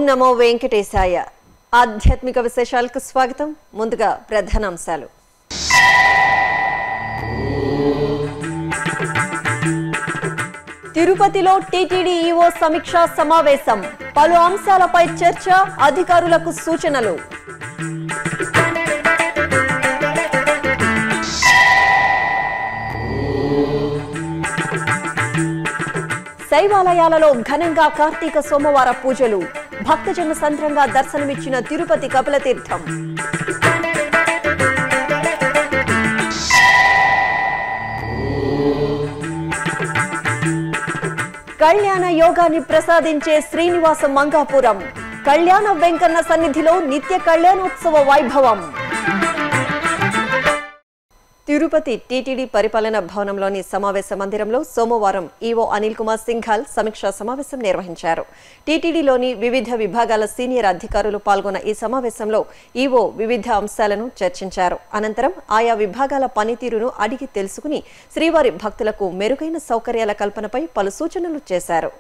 నమో వెంకటేశాయ ఆధ్యాత్మిక విశేషాలకు స్వాగతం ముందుగా ప్రధానాంశాలు తిరుపతిలో టీటీడీ ఈవో సమీక్షా సమావేశం పలు అంశాలపై చర్చ అధికారులకు సూచనలు శైవాలయాలలో ఘనంగా కార్తీక సోమవార పూజలు భక్తజన సంద్రంగా దర్శనమిచ్చిన తిరుపతి కపిలతీర్థం కళ్యాణ యోగాన్ని ప్రసాదించే శ్రీనివాస మంగాపురం కళ్యాణ వెంకన్న సన్నిధిలో నిత్య కళ్యాణోత్సవ వైభవం తిరుపతి టీటీడీ పరిపాలన భవనంలోని సమావేశ మందిరంలో సోమవారం ఈవో అనిల్ కుమార్ సింఘాల్ సమీక్షా సమావేశం నిర్వహించారు టీటీడీలోని వివిధ విభాగాల సీనియర్ అధికారులు పాల్గొన్న ఈ సమావేశంలో ఈవో వివిధ అంశాలను చర్చించారు అనంతరం ఆయా విభాగాల పనితీరును అడిగి తెలుసుకుని శ్రీవారి భక్తులకు మెరుగైన సౌకర్యాల కల్పనపై పలు సూచనలు చేశారు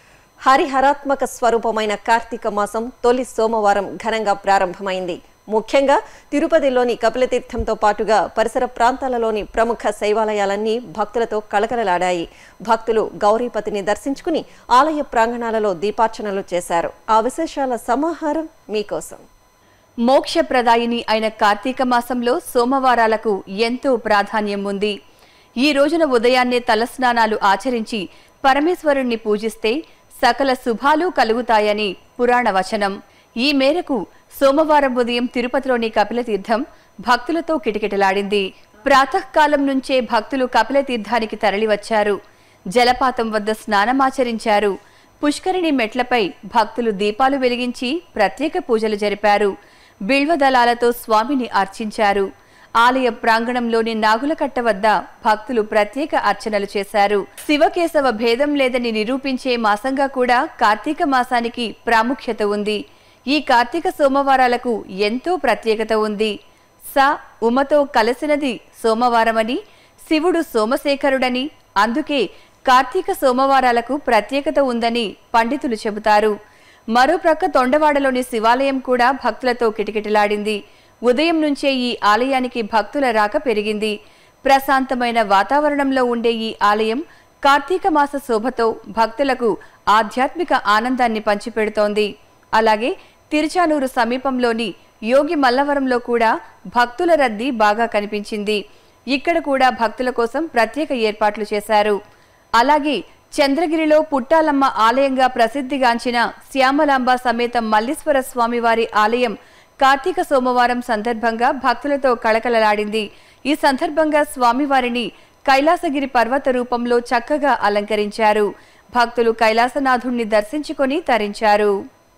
హరిహరాత్మక స్వరూపమైన కార్తీక మాసం తొలి సోమవారం ఘనంగా ప్రారంభమైంది ముఖ్యంగా తిరుపతిలోని కపిలతీర్థంతో పాటుగా పరిసర ప్రాంతాలలోని ప్రముఖ శైవాలయాలన్నీ భక్తులతో కళకళలాడాయి భక్తులు గౌరీపతిని దర్శించుకుని ఆలయ ప్రాంగణాలలో దీపార్చనలు చేశారు ఆ విశేషాల సమాహారం మీకోసం మోక్షప్రదాయిని అయిన కార్తీక మాసంలో సోమవారాలకు ఎంతో ప్రాధాన్యం ఉంది ఈ రోజున ఉదయాన్నే తలస్నానాలు ఆచరించి పరమేశ్వరుణ్ణి పూజిస్తే సకల శుభాలు కలుగుతాయని పురాణ వచనం ఈ మేరకు సోమవారం ఉదయం తిరుపతిలోని కపిలతీర్థం భక్తులతో కిటకిటలాడింది ప్రాతకాలం నుంచే భక్తులు కపిలతీర్థానికి తరలివచ్చారు జలపాతం వద్ద స్నానమాచరించారు పుష్కరిణి మెట్లపై భక్తులు దీపాలు వెలిగించి ప్రత్యేక పూజలు జరిపారు బిల్వదళాలతో స్వామిని అర్చించారు ఆలయ ప్రాంగణంలోని నాగులకట్ట వద్ద భక్తులు ప్రత్యేక అర్చనలు చేశారు శివకేశవ భేదం లేదని నిరూపించే మాసంగా కూడా కార్తీక మాసానికి ప్రాముఖ్యత ఉంది ఈ కార్తీక సోమవారాలకు ఎంతో ప్రత్యేకత ఉంది స ఉమతో కలిసినది సోమవారమని శివుడు సోమశేఖరుడని అందుకే కార్తీక సోమవారాలకు ప్రత్యేకత ఉందని పండితులు చెబుతారు మరోప్రక్క తొండవాడలోని శివాలయం కూడా భక్తులతో కిటకిటలాడింది ఉదయం నుంచే ఈ ఆలయానికి భక్తుల రాక పెరిగింది ప్రశాంతమైన వాతావరణంలో ఉండే ఈ ఆలయం కార్తీక మాస శోభతో భక్తులకు ఆధ్యాత్మిక ఆనందాన్ని పంచిపెడుతోంది అలాగే తిరుచానూరు సమీపంలోని యోగి మల్లవరంలో కూడా భక్తుల రద్దీ బాగా కనిపించింది ఇక్కడ కూడా భక్తుల కోసం ప్రత్యేక ఏర్పాట్లు చేశారు అలాగే చంద్రగిరిలో పుట్టాలమ్మ ఆలయంగా ప్రసిద్ధిగాంచిన శ్యామలాంబ సమేత మల్లీశ్వర స్వామివారి ఆలయం కార్తీక సోమవారం సందర్భంగా భక్తులతో కళకళలాడింది ఈ సందర్భంగా స్వామివారిని కైలాసగిరి పర్వత రూపంలో చక్కగా అలంకరించారు భక్తులు కైలాసనాథుణ్ణి దర్శించుకొని తరించారు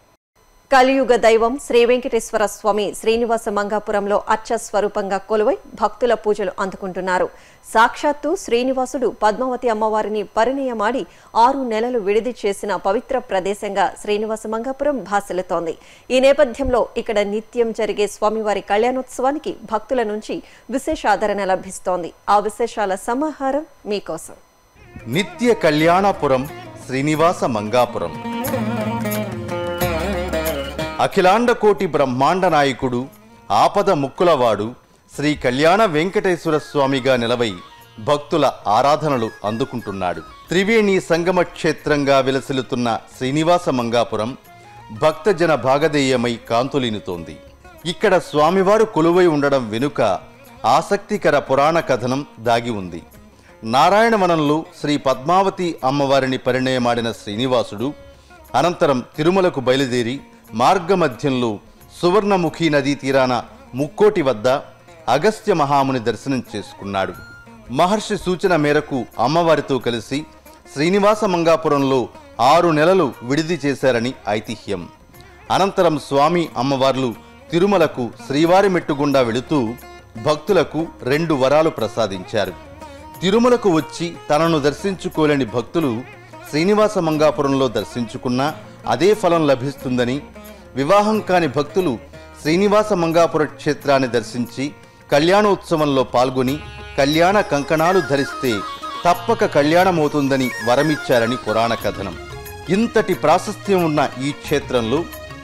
కలియుగ దైవం శ్రీ వెంకటేశ్వర స్వామి శ్రీనివాస మంగాపురంలో అచ్చ స్వరూపంగా కొలువై భక్తుల పూజలు అందుకుంటున్నారు సాక్షాత్తు శ్రీనివాసుడు పద్మావతి అమ్మవారిని పరిణయమాడి ఆరు నెలలు విడిది చేసిన పవిత్ర ప్రదేశంగా శ్రీనివాస మంగాపురం భాసిల్లుతోంది ఈ నేపథ్యంలో ఇక్కడ నిత్యం జరిగే స్వామివారి కళ్యాణోత్సవానికి భక్తుల నుంచి విశేష ఆదరణ లభిస్తోంది ఆ విశేషాల సమాహారం మీకోసం నిత్య కళ్యాణపురం శ్రీనివాస మంగాపురం అఖిలాండ కోటి బ్రహ్మాండ నాయకుడు ఆపద ముక్కులవాడు శ్రీ కళ్యాణ వెంకటేశ్వర స్వామిగా నిలవై భక్తుల ఆరాధనలు అందుకుంటున్నాడు త్రివేణి సంగమ క్షేత్రంగా విలసిల్లుతున్న శ్రీనివాస మంగాపురం భక్తజన భాగధేయమై కాంతులినుతోంది ఇక్కడ స్వామివారు కొలువై ఉండడం వెనుక ఆసక్తికర పురాణ కథనం దాగి ఉంది నారాయణవనంలో శ్రీ పద్మావతి అమ్మవారిని పరిణయమాడిన శ్రీనివాసుడు అనంతరం తిరుమలకు బయలుదేరి మార్గమధ్యంలో సువర్ణముఖి నదీ తీరాన ముక్కోటి వద్ద అగస్త్య మహాముని దర్శనం చేసుకున్నాడు మహర్షి సూచన మేరకు అమ్మవారితో కలిసి శ్రీనివాస మంగాపురంలో ఆరు నెలలు విడిది చేశారని ఐతిహ్యం అనంతరం స్వామి అమ్మవార్లు తిరుమలకు శ్రీవారి మెట్టుగుండా వెళుతూ భక్తులకు రెండు వరాలు ప్రసాదించారు తిరుమలకు వచ్చి తనను దర్శించుకోలేని భక్తులు శ్రీనివాస మంగాపురంలో దర్శించుకున్నా అదే ఫలం లభిస్తుందని వివాహం కాని భక్తులు శ్రీనివాస మంగాపుర క్షేత్రాన్ని దర్శించి కళ్యాణోత్సవంలో పాల్గొని కళ్యాణ కంకణాలు ధరిస్తే తప్పక కళ్యాణమవుతుందని వరమిచ్చారని పురాణ కథనం ఇంతటి ప్రాశస్త్యం ఉన్న ఈ క్షేత్రంలో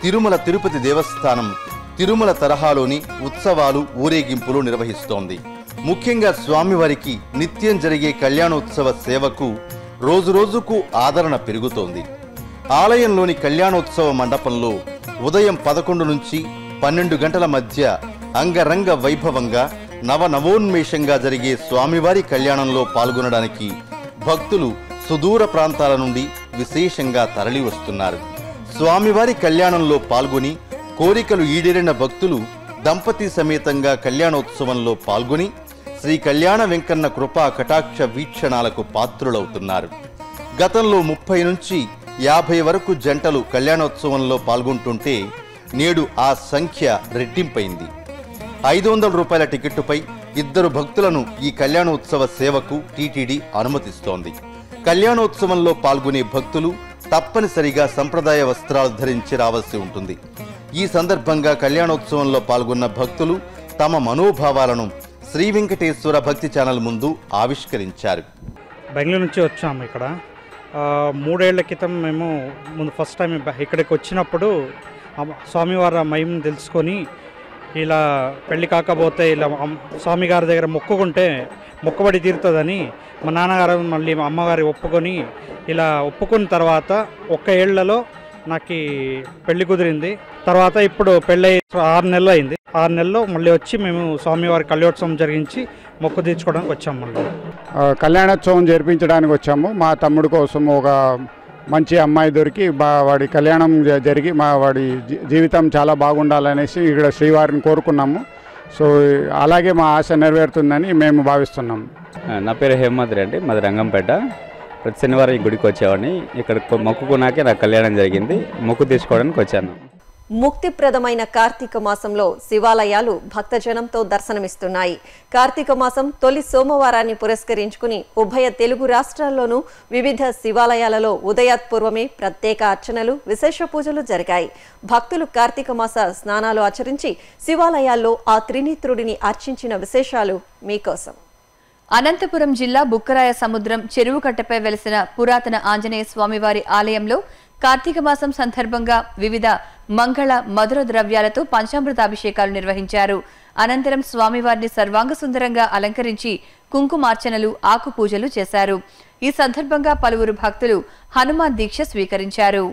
తిరుమల తిరుపతి దేవస్థానం తిరుమల తరహాలోని ఉత్సవాలు ఊరేగింపులు నిర్వహిస్తోంది ముఖ్యంగా స్వామివారికి నిత్యం జరిగే కళ్యాణోత్సవ సేవకు రోజురోజుకు ఆదరణ పెరుగుతోంది ఆలయంలోని కళ్యాణోత్సవ మండపంలో ఉదయం పదకొండు నుంచి పన్నెండు గంటల మధ్య అంగరంగ వైభవంగా నవనవోన్మేషంగా జరిగే స్వామివారి కళ్యాణంలో పాల్గొనడానికి భక్తులు సుదూర ప్రాంతాల నుండి విశేషంగా తరలి వస్తున్నారు స్వామివారి కళ్యాణంలో పాల్గొని కోరికలు ఈడేరిన భక్తులు దంపతి సమేతంగా కళ్యాణోత్సవంలో పాల్గొని శ్రీ కళ్యాణ వెంకన్న కృపా కటాక్ష వీక్షణాలకు పాత్రులవుతున్నారు గతంలో ముప్పై నుంచి యాభై వరకు జంటలు కళ్యాణోత్సవంలో పాల్గొంటుంటే నేడు ఆ సంఖ్య రెట్టింపైంది ఐదు వందల రూపాయల టికెట్టుపై ఇద్దరు భక్తులను ఈ కళ్యాణోత్సవ సేవకు టీటీడీ అనుమతిస్తోంది కళ్యాణోత్సవంలో పాల్గొనే భక్తులు తప్పనిసరిగా సంప్రదాయ వస్త్రాలు ధరించి రావాల్సి ఉంటుంది ఈ సందర్భంగా కళ్యాణోత్సవంలో పాల్గొన్న భక్తులు తమ మనోభావాలను శ్రీ వెంకటేశ్వర భక్తి ఛానల్ ముందు ఆవిష్కరించారు బెంగళూరు నుంచి వచ్చాము ఇక్కడ ఆ, మూడేళ్ల క్రితం మేము ముందు ఫస్ట్ టైం బ- ఇక్కడికి వచ్చినప్పుడు ఆ స్వామివారి మహిమను తెలుసుకొని ఇలా పెళ్లి కాకపోతే ఇలా అమ్- స్వామిగారి దగ్గర మొక్కుకుంటే మొక్కబడి తీరుతుందని మా నాన్నగారు మళ్ళీ మా అమ్మగారి ఒప్పుకొని ఇలా ఒప్పుకున్న తర్వాత ఒక్క ఏళ్లలో నాకు ఈ పెళ్లి కుదిరింది తర్వాత ఇప్పుడు పెళ్ళి ఆరు నెలలు అయింది ఆరు నెలల్లో మళ్ళీ వచ్చి మేము స్వామివారి కళ్యోత్సవం జరిగించి మొక్కు తీర్చుకోవడానికి వచ్చాము మళ్ళీ ఆ, కళ్యాణోత్సవం జరిపించడానికి వచ్చాము మా తమ్ముడు కోసం ఒక మంచి అమ్మాయి దొరికి బా వాడి కళ్యాణం జ- జరిగి మా వాడి జీ- జీవితం చాలా బాగుండాలనేసి ఇక్కడ శ్రీవారిని కోరుకున్నాము సో అలాగే మా ఆశ నెరవేరుతుందని మేము భావిస్తున్నాము నా పేరు హేమాద్రి అండి మాది రంగంపేట ప్రతి శనివారం ఈ గుడికి వచ్చేవాడిని ఇక్కడ కొ- మొక్కుకున్నాకే నాకు కళ్యాణం జరిగింది మొక్కు తీసుకోవడానికి వచ్చాను ముక్తిప్రదమైన కార్తీక మాసంలో శివాలయాలు భక్తజనంతో దర్శనమిస్తున్నాయి కార్తీక మాసం తొలి సోమవారాన్ని పురస్కరించుకుని ఉభయ తెలుగు రాష్ట్రాల్లోనూ వివిధ శివాలయాలలో ఉదయాత్పూర్వమే ప్రత్యేక అర్చనలు విశేష పూజలు జరిగాయి భక్తులు కార్తీక మాస స్నానాలు ఆచరించి శివాలయాల్లో ఆ త్రినేత్రుడిని అర్చించిన విశేషాలు మీకోసం అనంతపురం జిల్లా బుక్కరాయ సముద్రం చెరువు కట్టపై వెలిసిన పురాతన ఆంజనేయ స్వామివారి ఆలయంలో కార్తీక మాసం సందర్భంగా వివిధ మంగళ మధుర ద్రవ్యాలతో పంచామృతాభిషేకాలు నిర్వహించారు అనంతరం స్వామివారిని సర్వాంగ సుందరంగా అలంకరించి కుంకుమార్చనలు ఆకు పూజలు చేశారు ఈ సందర్భంగా పలువురు భక్తులు హనుమాన్ దీక్ష స్వీకరించారు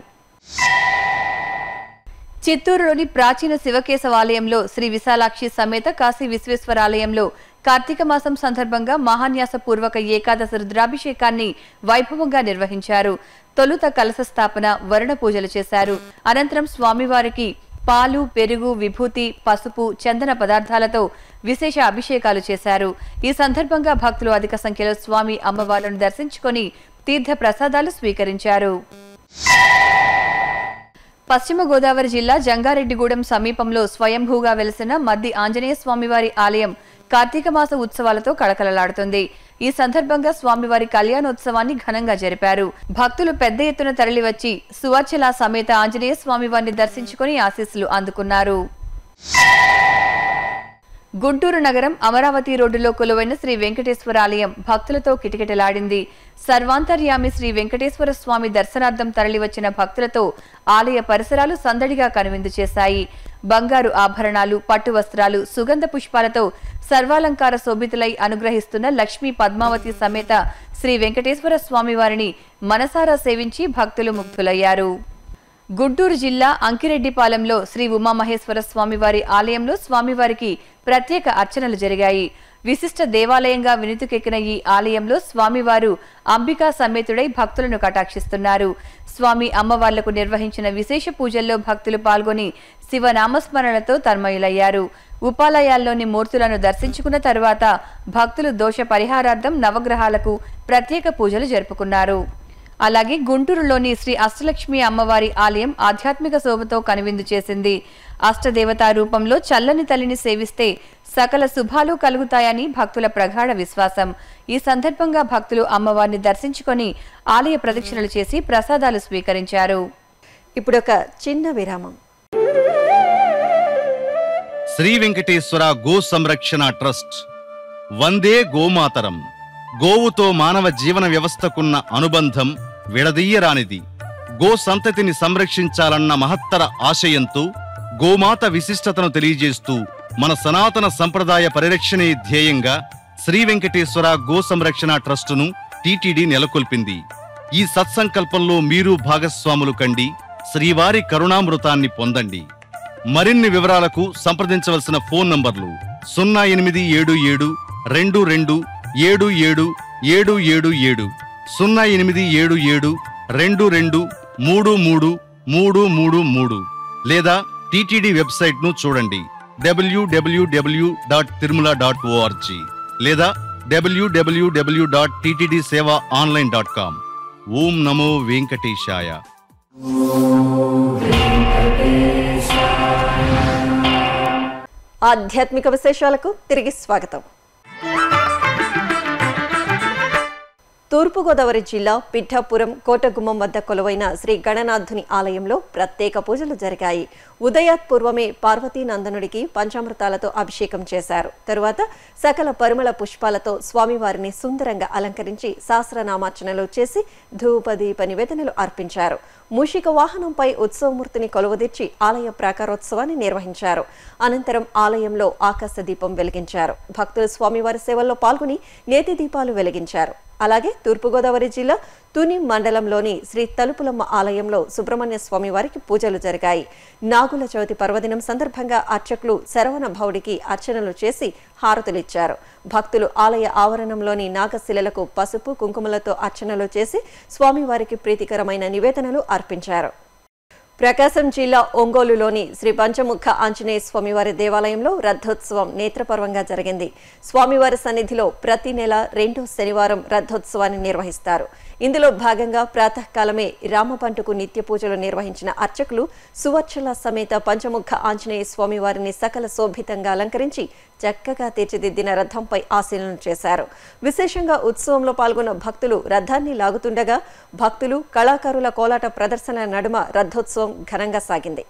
చిత్తూరులోని ప్రాచీన శివకేశవ ఆలయంలో శ్రీ విశాలాక్షి సమేత కాశీ విశ్వేశ్వర ఆలయంలో కార్తీక మాసం సందర్భంగా మహాన్యాస పూర్వక ఏకాదశ రుద్రాభిషేకాన్ని వైభవంగా నిర్వహించారు తొలుత కలశ స్థాపన వరుణ పూజలు చేశారు అనంతరం స్వామివారికి పాలు పెరుగు విభూతి పసుపు చందన పదార్థాలతో విశేష అభిషేకాలు చేశారు ఈ సందర్భంగా భక్తులు అధిక సంఖ్యలో స్వామి అమ్మవార్లను దర్శించుకొని తీర్థ ప్రసాదాలు స్వీకరించారు పశ్చిమ గోదావరి జిల్లా జంగారెడ్డిగూడెం సమీపంలో స్వయంభూగా వెలిసిన మద్ది ఆంజనేయ స్వామివారి ఆలయం కార్తీక మాస ఉత్సవాలతో కళకళలాడుతుంది ఈ సందర్భంగా స్వామివారి కళ్యాణోత్సవాన్ని ఘనంగా జరిపారు భక్తులు పెద్ద ఎత్తున తరలివచ్చి సువర్చల సమేత ఆంజనేయ స్వామివారిని దర్శించుకుని ఆశీస్సులు అందుకున్నారు గుంటూరు నగరం అమరావతి రోడ్డులో కొలువైన శ్రీ వెంకటేశ్వర ఆలయం భక్తులతో కిటకిటలాడింది సర్వాంతర్యామి శ్రీ వెంకటేశ్వర స్వామి దర్శనార్థం తరలివచ్చిన భక్తులతో ఆలయ పరిసరాలు సందడిగా కనువిందు చేశాయి బంగారు ఆభరణాలు పట్టు వస్త్రాలు సుగంధ పుష్పాలతో సర్వాలంకార శోభితులై అనుగ్రహిస్తున్న లక్ష్మీ పద్మావతి సమేత శ్రీ వెంకటేశ్వర స్వామి వారిని మనసారా సేవించి భక్తులు ముక్తులయ్యారు గుంటూరు జిల్లా అంకిరెడ్డిపాలెంలో శ్రీ ఉమామహేశ్వర స్వామివారి ఆలయంలో స్వామివారికి ప్రత్యేక అర్చనలు జరిగాయి విశిష్ట దేవాలయంగా వినుతుకెక్కిన ఈ ఆలయంలో స్వామివారు అంబికా సమేతుడై భక్తులను కటాక్షిస్తున్నారు స్వామి అమ్మవార్లకు నిర్వహించిన విశేష పూజల్లో భక్తులు పాల్గొని శివనామస్మరణతో తన్మయులయ్యారు ఉపాలయాల్లోని మూర్తులను దర్శించుకున్న తరువాత భక్తులు దోష పరిహారార్థం నవగ్రహాలకు ప్రత్యేక పూజలు జరుపుకున్నారు అలాగే గుంటూరులోని శ్రీ అష్టలక్ష్మి అమ్మవారి ఆలయం ఆధ్యాత్మిక శోభతో కనువిందు చేసింది అష్టదేవతా రూపంలో చల్లని తల్లిని సేవిస్తే సకల శుభాలు కలుగుతాయని భక్తుల ప్రగాఢ విశ్వాసం ఈ సందర్భంగా భక్తులు అమ్మవారిని దర్శించుకొని ఆలయ ప్రదక్షిణలు చేసి ప్రసాదాలు స్వీకరించారు ఇప్పుడొక చిన్న విరామం శ్రీ వెంకటేశ్వర గో సంరక్షణ ట్రస్ట్ వందే గోమాతరం గోవుతో మానవ జీవన వ్యవస్థకున్న అనుబంధం విడదీయరానిది గో సంతతిని సంరక్షించాలన్న మహత్తర ఆశయంతో గోమాత విశిష్టతను తెలియజేస్తూ మన సనాతన సంప్రదాయ పరిరక్షణే ధ్యేయంగా శ్రీ వెంకటేశ్వర గో సంరక్షణ ట్రస్టును టీటీడీ నెలకొల్పింది ఈ సత్సంకల్పంలో మీరు భాగస్వాములు కండి శ్రీవారి కరుణామృతాన్ని పొందండి మరిన్ని వివరాలకు సంప్రదించవలసిన ఫోన్ నంబర్లు సున్నా ఎనిమిది ఏడు ఏడు రెండు రెండు ఏడు ఏడు ఏడు ఏడు ఏడు సున్నా ఎనిమిది ఏడు ఏడు రెండు రెండు మూడు మూడు మూడు మూడు మూడు లేదా టీటీడీ వెబ్సైట్ను చూడండి WWW dot Tirumala dot ORG లేదా WWW dot TTD Seva online dot com ఓం నమో వెంకటేశాయ ఆధ్యాత్మిక విశేషాలకు తిరిగి స్వాగతం తూర్పుగోదావరి జిల్లా పిఠాపురం కోటగుమ్మం వద్ద కొలువైన శ్రీ గణనాథుని ఆలయంలో ప్రత్యేక పూజలు జరిగాయి ఉదయాత్ పూర్వమే పార్వతీనందనుడికి పంచామృతాలతో అభిషేకం చేశారు తరువాత సకల పరిమళ పుష్పాలతో స్వామివారిని సుందరంగా అలంకరించి సహస్రనామార్చనలు చేసి ధూపదీప నివేదనలు అర్పించారు మూషిక వాహనంపై ఉత్సవమూర్తిని కొలువదీర్చి ఆలయ ప్రాకారోత్సవాన్ని నిర్వహించారు అనంతరం ఆలయంలో ఆకాశ దీపం వెలిగించారు భక్తులు స్వామివారి సేవల్లో పాల్గొని నేతి దీపాలు వెలిగించారు అలాగే తూర్పుగోదావరి జిల్లా తుని మండలంలోని శ్రీ తలుపులమ్మ ఆలయంలో సుబ్రహ్మణ్య స్వామి వారికి పూజలు జరిగాయి నాగుల చవితి పర్వదినం సందర్భంగా అర్చకులు శరవణ భౌడికి అర్చనలు చేసి హారతులిచ్చారు భక్తులు ఆలయ ఆవరణంలోని నాగశిలలకు పసుపు కుంకుమలతో అర్చనలు చేసి స్వామివారికి ప్రీతికరమైన నివేదనలు అర్పించారు ప్రకాశం జిల్లా ఒంగోలులోని శ్రీ పంచముఖ ఆంజనేయ స్వామివారి దేవాలయంలో రథోత్సవం నేత్రపర్వంగా జరిగింది స్వామివారి సన్నిధిలో ప్రతి నెల రెండో శనివారం రథోత్సవాన్ని నిర్వహిస్తారు ఇందులో భాగంగా ప్రాతకాలమే రామపంటుకు నిత్య పూజలు నిర్వహించిన అర్చకులు సువర్చల సమేత పంచముఖ ఆంజనేయ స్వామివారిని సకల శోభితంగా అలంకరించి చక్కగా తీర్చిదిద్దిన రథంపై ఆశీలనం చేశారు విశేషంగా ఉత్సవంలో పాల్గొన్న భక్తులు రథాన్ని లాగుతుండగా భక్తులు కళాకారుల కోలాట ప్రదర్శనల నడుమ రథోత్సవం ఘనంగా సాగింది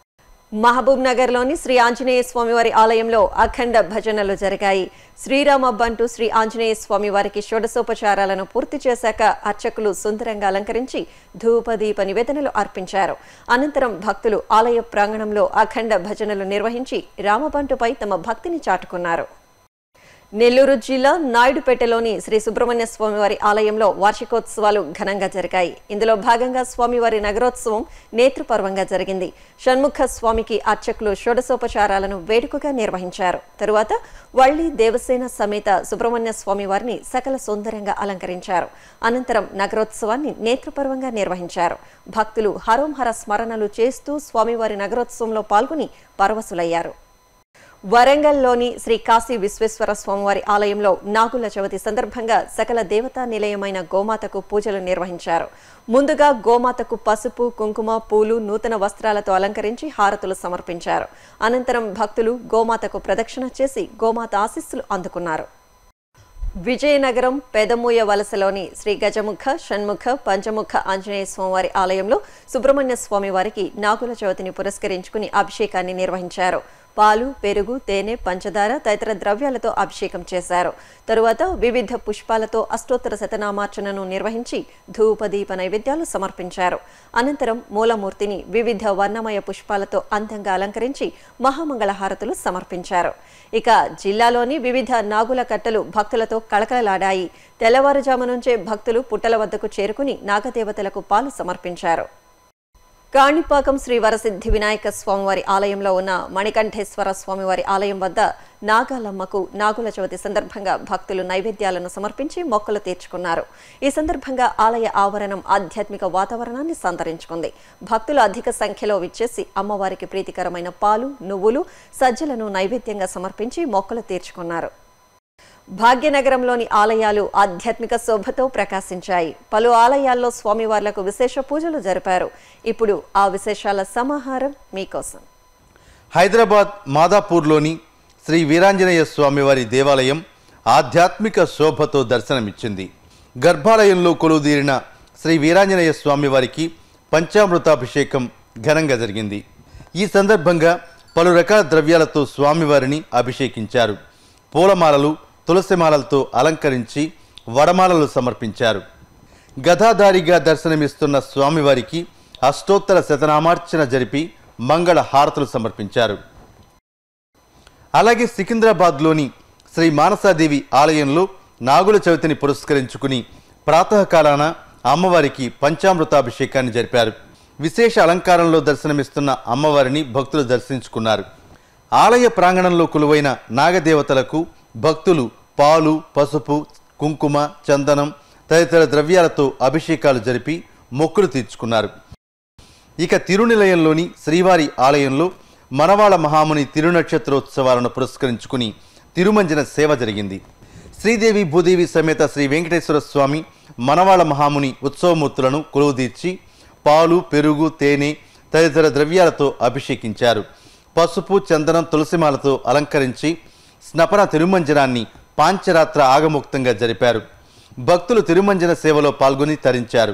మహబూబ్ నగర్లోని శ్రీ ఆంజనేయ స్వామివారి ఆలయంలో అఖండ భజనలు జరిగాయి శ్రీరామ బంటు శ్రీ ఆంజనేయ స్వామివారికి షోడశోపచారాలను పూర్తి చేశాక అర్చకులు సుందరంగా అలంకరించి ధూపదీప నివేదనలు అర్పించారు అనంతరం భక్తులు ఆలయ ప్రాంగణంలో అఖండ భజనలు నిర్వహించి రామబంటుపై తమ భక్తిని చాటుకున్నారు నెల్లూరు జిల్లా నాయుడుపేటలోని శ్రీ సుబ్రహ్మణ్య స్వామివారి ఆలయంలో వార్షికోత్సవాలు ఘనంగా జరిగాయి ఇందులో భాగంగా స్వామివారి నగరోత్సవం నేత్రపర్వంగా జరిగింది షణ్ముఖ స్వామికి అర్చకులు షోడశోపచారాలను వేడుకగా నిర్వహించారు తరువాత వల్లి దేవసేన సమేత సుబ్రహ్మణ్య స్వామివారిని సకల సుందరంగా అలంకరించారు అనంతరం నగరోత్సవాన్ని నేత్రపర్వంగా నిర్వహించారు భక్తులు హరోంహర స్మరణలు చేస్తూ స్వామివారి నగరోత్సవంలో పాల్గొని పరవశులయ్యారు వరంగల్లోని శ్రీ కాశీ విశ్వేశ్వర స్వామివారి ఆలయంలో నాగుల చవితి సందర్భంగా సకల దేవతా నిలయమైన గోమాతకు పూజలు నిర్వహించారు ముందుగా గోమాతకు పసుపు కుంకుమ పూలు నూతన వస్త్రాలతో అలంకరించి హారతులు సమర్పించారు అనంతరం భక్తులు గోమాతకు ప్రదక్షిణ చేసి గోమాత ఆశీస్సులు అందుకున్నారు విజయనగరం పెదమూయ వలసలోని శ్రీ గజముఖ షణ్ముఖ పంచముఖ ఆంజనేయ స్వామివారి ఆలయంలో సుబ్రహ్మణ్య స్వామి వారికి నాగుల చవితిని పురస్కరించుకుని అభిషేకాన్ని నిర్వహించారు పాలు పెరుగు తేనె పంచదార తదితర ద్రవ్యాలతో అభిషేకం చేశారు తరువాత వివిధ పుష్పాలతో అష్టోత్తర శతనామార్చనను నిర్వహించి ధూపదీప నైవేద్యాలు సమర్పించారు అనంతరం మూలమూర్తిని వివిధ వర్ణమయ పుష్పాలతో అందంగా అలంకరించి మహామంగళ హారతులు సమర్పించారు ఇక జిల్లాలోని వివిధ నాగుల కట్టలు భక్తులతో కళకళలాడాయి తెల్లవారుజాము నుంచే భక్తులు పుట్టల వద్దకు చేరుకుని నాగదేవతలకు పాలు సమర్పించారు కాణిపాకం శ్రీ వరసిద్ధి వినాయక స్వామివారి ఆలయంలో ఉన్న మణికంఠేశ్వర స్వామివారి ఆలయం వద్ద నాగాలమ్మకు నాగుల చవితి సందర్భంగా భక్తులు నైవేద్యాలను సమర్పించి మొక్కలు తీర్చుకున్నారు ఈ సందర్భంగా ఆలయ ఆవరణం ఆధ్యాత్మిక వాతావరణాన్ని సంతరించుకుంది భక్తులు అధిక సంఖ్యలో విచ్చేసి అమ్మవారికి ప్రీతికరమైన పాలు నువ్వులు సజ్జలను నైవేద్యంగా సమర్పించి మొక్కలు తీర్చుకున్నారు భాగ్యనగరంలోని ఆలయాలు ఆధ్యాత్మిక శోభతో ప్రకాశించాయి పలు ఆలయాల్లో స్వామివార్లకు విశేష పూజలు జరిపారు ఇప్పుడు ఆ విశేషాల సమాహారం మీకోసం హైదరాబాద్ మాదాపూర్లోని శ్రీ వీరాంజనేయ స్వామివారి దేవాలయం ఆధ్యాత్మిక శోభతో దర్శనమిచ్చింది గర్భాలయంలో కొలువుదీరిన శ్రీ వీరాంజనేయ స్వామివారికి పంచామృతాభిషేకం ఘనంగా జరిగింది ఈ సందర్భంగా పలు రకాల ద్రవ్యాలతో స్వామివారిని అభిషేకించారు పూలమాలలు తులసిమాలలతో అలంకరించి వడమాలలు సమర్పించారు గదాధారిగా దర్శనమిస్తున్న స్వామివారికి అష్టోత్తర శతనామార్చన జరిపి మంగళ హారతులు సమర్పించారు అలాగే సికింద్రాబాద్లోని శ్రీ మానసాదేవి ఆలయంలో నాగుల చవితిని పురస్కరించుకుని ప్రాతకాలాన అమ్మవారికి పంచామృతాభిషేకాన్ని జరిపారు విశేష అలంకారంలో దర్శనమిస్తున్న అమ్మవారిని భక్తులు దర్శించుకున్నారు ఆలయ ప్రాంగణంలో కొలువైన నాగదేవతలకు భక్తులు పాలు పసుపు కుంకుమ చందనం తదితర ద్రవ్యాలతో అభిషేకాలు జరిపి మొక్కులు తీర్చుకున్నారు ఇక తిరునిలయంలోని శ్రీవారి ఆలయంలో మనవాళ మహాముని తిరునక్షత్రోత్సవాలను పురస్కరించుకుని తిరుమంజన సేవ జరిగింది శ్రీదేవి భూదేవి సమేత శ్రీ వెంకటేశ్వర స్వామి మనవాళ మహాముని ఉత్సవమూర్తులను కొలువుదీర్చి పాలు పెరుగు తేనె తదితర ద్రవ్యాలతో అభిషేకించారు పసుపు చందనం తులసిమాలతో అలంకరించి స్నపన తిరుమంజనాన్ని పాంచరాత్ర ఆగముక్తంగా జరిపారు భక్తులు తిరుమంజన సేవలో పాల్గొని తరించారు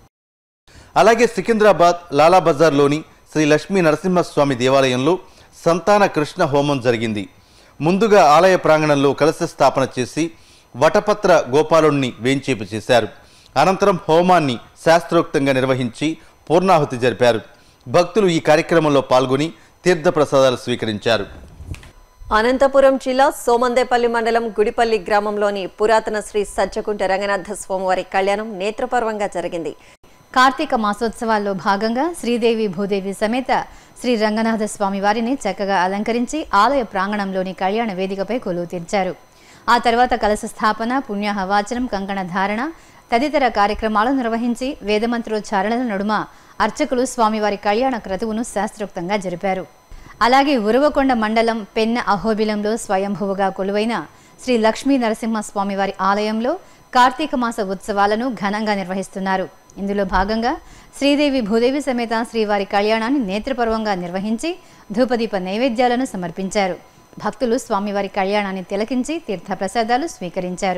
అలాగే సికింద్రాబాద్ లాలా బజార్లోని శ్రీ లక్ష్మీ నరసింహస్వామి దేవాలయంలో సంతాన కృష్ణ హోమం జరిగింది ముందుగా ఆలయ ప్రాంగణంలో కలశ స్థాపన చేసి వటపత్ర గోపాలుణ్ణి వేంచేపు చేశారు అనంతరం హోమాన్ని శాస్త్రోక్తంగా నిర్వహించి పూర్ణాహుతి జరిపారు భక్తులు ఈ కార్యక్రమంలో పాల్గొని తీర్థప్రసాదాలు స్వీకరించారు అనంతపురం జిల్లా సోమందేపల్లి మండలం గుడిపల్లి గ్రామంలోని పురాతన శ్రీ సజ్జకుంట రంగనాథ స్వామివారి కళ్యాణం నేత్రపర్వంగా జరిగింది కార్తీక మాసోత్సవాల్లో భాగంగా శ్రీదేవి భూదేవి సమేత శ్రీ రంగనాథ స్వామి వారిని చక్కగా అలంకరించి ఆలయ ప్రాంగణంలోని కళ్యాణ వేదికపై కొలువు తీర్చారు ఆ తర్వాత కలశ స్థాపన పుణ్యాహవాచనం కంకణ ధారణ తదితర కార్యక్రమాలు నిర్వహించి వేదమంత్రోచ్చారణల నడుమ అర్చకులు స్వామివారి కళ్యాణ క్రతువును శాస్త్రోక్తంగా జరిపారు అలాగే ఉరవకొండ మండలం పెన్న అహోబిలంలో స్వయంభువుగా కొలువైన శ్రీ లక్ష్మీ నరసింహ స్వామివారి ఆలయంలో కార్తీక మాస ఉత్సవాలను ఘనంగా నిర్వహిస్తున్నారు ఇందులో భాగంగా శ్రీదేవి భూదేవి సమేత శ్రీవారి కళ్యాణాన్ని నేత్రపర్వంగా నిర్వహించి ధూపదీప నైవేద్యాలను సమర్పించారు భక్తులు స్వామివారి కళ్యాణాన్ని తిలకించి తీర్థప్రసాదాలు స్వీకరించారు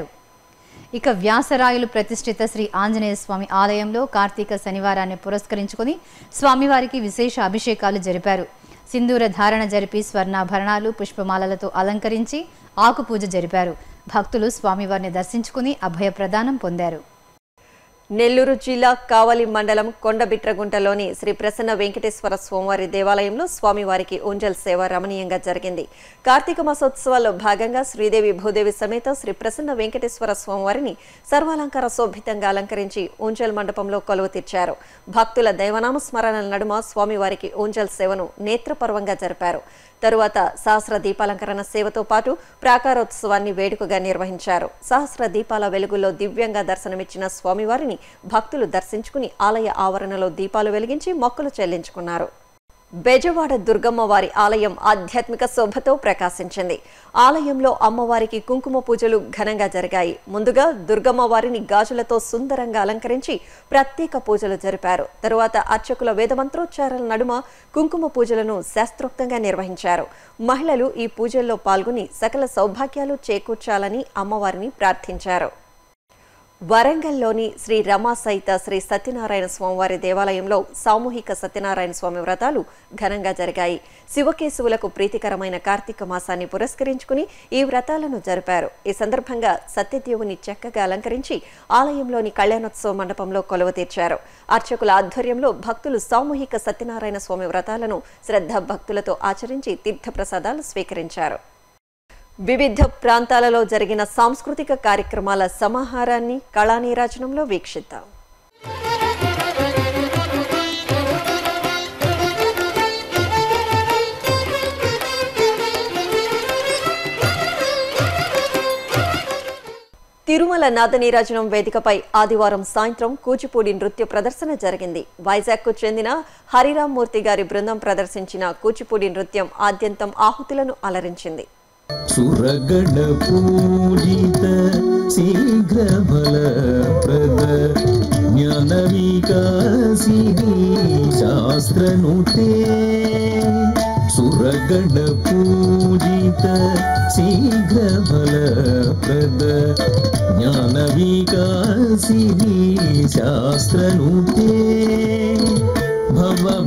ఇక వ్యాసరాయులు ప్రతిష్ఠిత శ్రీ ఆంజనేయ స్వామి ఆలయంలో కార్తీక శనివారాన్ని పురస్కరించుకుని స్వామివారికి విశేష అభిషేకాలు జరిపారు సింధూర ధారణ జరిపి స్వర్ణాభరణాలు పుష్పమాలలతో అలంకరించి ఆకు పూజ జరిపారు భక్తులు స్వామివారిని దర్శించుకుని అభయ ప్రదానం పొందారు నెల్లూరు జిల్లా కావలి మండలం కొండబిట్రగుంటలోని శ్రీ ప్రసన్న వెంకటేశ్వర స్వామివారి దేవాలయంలో స్వామివారికి ఉంజల్ సేవ రమణీయంగా జరిగింది కార్తీక మాసోత్సవాల్లో భాగంగా శ్రీదేవి భూదేవి సమేత శ్రీ ప్రసన్న వెంకటేశ్వర స్వామివారిని సర్వాలంకార శోభితంగా అలంకరించి ఉంజల్ మండపంలో కొలువు తీర్చారు భక్తుల దైవనామ స్మరణల నడుమ స్వామివారికి ఉంజల్ సేవను నేత్రపర్వంగా జరిపారు తరువాత సహస్ర దీపాలంకరణ సేవతో పాటు ప్రాకారోత్సవాన్ని వేడుకగా నిర్వహించారు సహస్ర దీపాల వెలుగులో దివ్యంగా దర్శనమిచ్చిన స్వామివారిని భక్తులు దర్శించుకుని ఆలయ ఆవరణలో దీపాలు వెలిగించి మొక్కులు చెల్లించుకున్నారు బెజవాడ దుర్గమ్మ వారి ఆలయం ఆధ్యాత్మిక శోభతో ప్రకాశించింది ఆలయంలో అమ్మవారికి కుంకుమ పూజలు ఘనంగా జరిగాయి ముందుగా దుర్గమ్మ వారిని గాజులతో సుందరంగా అలంకరించి ప్రత్యేక పూజలు జరిపారు తరువాత అర్చకుల వేదమంత్రోచ్చారాల నడుమ కుంకుమ పూజలను శాస్త్రోక్తంగా నిర్వహించారు మహిళలు ఈ పూజల్లో పాల్గొని సకల సౌభాగ్యాలు చేకూర్చాలని అమ్మవారిని ప్రార్థించారు వరంగల్లోని శ్రీ రమా సహిత శ్రీ సత్యనారాయణ స్వామివారి దేవాలయంలో సామూహిక సత్యనారాయణ స్వామి వ్రతాలు ఘనంగా జరిగాయి శివకేశవులకు ప్రీతికరమైన కార్తీక మాసాన్ని పురస్కరించుకుని ఈ వ్రతాలను జరిపారు ఈ సందర్భంగా సత్యదేవుని చక్కగా అలంకరించి ఆలయంలోని కళ్యాణోత్సవ మండపంలో కొలువ తీర్చారు అర్చకుల ఆధ్వర్యంలో భక్తులు సామూహిక సత్యనారాయణ స్వామి వ్రతాలను శ్రద్ధ భక్తులతో ఆచరించి తీర్థప్రసాదాలు స్వీకరించారు వివిధ ప్రాంతాలలో జరిగిన సాంస్కృతిక కార్యక్రమాల సమాహారాన్ని కళానీరాజనంలో వీక్షిద్దాం తిరుమల నాదనీరాజనం వేదికపై ఆదివారం సాయంత్రం కూచిపూడి నృత్య ప్రదర్శన జరిగింది వైజాగ్కు చెందిన హరిరామ్ మూర్తి గారి బృందం ప్రదర్శించిన కూచిపూడి నృత్యం ఆద్యంతం ఆహుతులను అలరించింది सुरगण पूजित शीघ्र फलप्रद ज्ञान विकासिनी शास्त्रनुते सुरगण पूजित शीघ्र फलप्रद ज्ञान विकासिनी शास्त्रनुते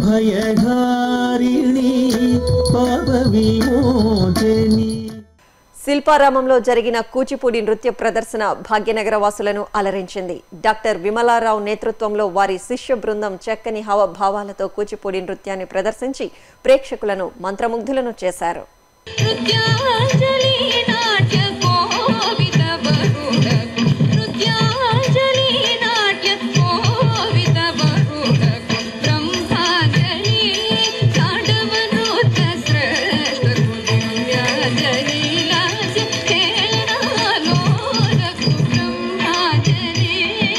भवभयहारिणी पापविमोचनी శిల్పారామంలో జరిగిన కూచిపూడి నృత్య ప్రదర్శన భాగ్యనగర వాసులను అలరించింది డాక్టర్ విమలారావు నేతృత్వంలో వారి శిష్య బృందం చక్కని హావభావాలతో కూచిపూడి నృత్యాన్ని ప్రదర్శించి ప్రేక్షకులను మంత్రముగ్ధులను చేశారు నృత్యాంజలి నాట్య కోవిద బరుడకు నృత్యాంజలి నాట్య కోవిద బరుడకు బ్రహ్మాంజలి తాండవ నృత్య శ్రేష్ఠకు దివ్యాంజలి లాస్య కేళనాలోలకు బ్రహ్మాంజలి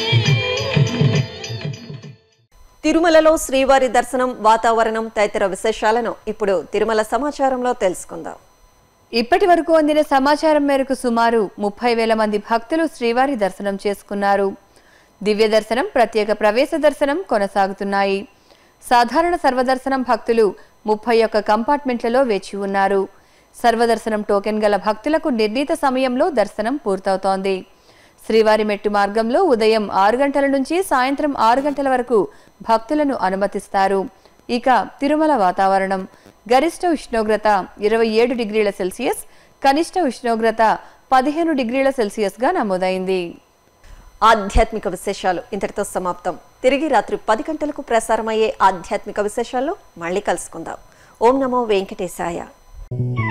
తిరుమలలో శ్రీవారి దర్శనం వాతావరణం తదితర విశేషాలను ఇప్పుడు తిరుమల సమాచారంలో తెలుసుకుందాం ఇప్పటి వరకు అందిన సమాచారం మేరకు సుమారు ముప్పై వేల మంది భక్తులు శ్రీవారి దర్శనం చేసుకున్నారు దివ్య దర్శనం ప్రత్యేక ప్రవేశ దర్శనం కొనసాగుతున్నాయి సాధారణ సర్వదర్శనం భక్తులు ముప్పై ఒక్క కంపార్ట్మెంట్లలో వేచి ఉన్నారు సర్వదర్శనం టోకెన్ గల భక్తులకు నిర్ణీత సమయంలో దర్శనం పూర్తవుతోంది శ్రీవారి మెట్టు మార్గంలో ఉదయం ఆరు గంటల నుంచి సాయంత్రం ఆరు గంటల వరకు భక్తులను అనుమతిస్తారు ఇక తిరుమల వాతావరణం గరిష్ట ఉష్ణోగ్రత ఇరవై ఏడు డిగ్రీల సెల్సియస్ కనిష్ట ఉష్ణోగ్రత పదిహేను డిగ్రీల సెల్సియస్ గా నమోదైంది ఆధ్యాత్మిక విశేషాలు ఇంతటితో సమాప్తం తిరిగి రాత్రి పది గంటలకు ప్రసారమయ్యే ఆధ్యాత్మిక విశేషాల్లో మళ్ళీ కలుసుకుందాం ఓం నమో వెంకటేశాయ